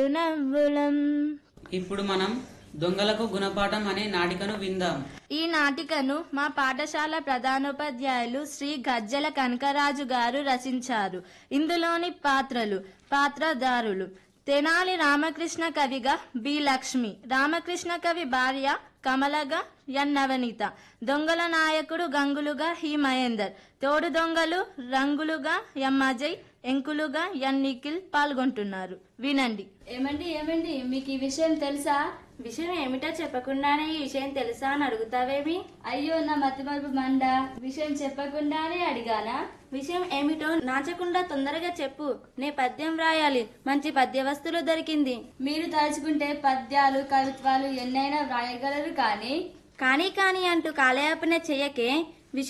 నవ్వులం ఇప్పుడు మనం దొంగలకు గుణపాఠం అనే నాటికను విందాం ఈ నాటికను మా పాఠశాల ప్రధానోపాధ్యాయులు శ్రీ గజ్జల కనకరాజు గారు రచించారు ఇందులోని పాత్రలు పాత్రధారులు తెనాలి రామకృష్ణ కవిగా బి లక్ష్మి రామకృష్ణ కవి భార్య కమలగా ఎన్ నవనీత దొంగల నాయకుడు గంగులుగా హి మహేందర్ తోడు దొంగలు రంగులుగా ఎం అజయ్ ఎంకులుగా ఎన్ నిఖిల్ పాల్గొంటున్నారు వినండి ఏమండి ఏమండి మీకు ఈ విషయం తెలుసా విషయం ఏమిటో చెప్పకుండానే ఈ విషయం తెలుసా అని అడుగుతావేమి అయ్యో నా మతిమరుపు మండ విషయం చెప్పకుండానే అడిగానా విషయం ఏమిటో నాచకుండా తొందరగా చెప్పు నే పద్యం రాయాలి మంచి పద్య వస్తువులు దొరికింది మీరు తలుచుకుంటే పద్యాలు కవిత్వాలు ఎన్నైనా వ్రాయగలరు కానీ కానీ కానీ అంటూ కాలయాపన చెయ్యకే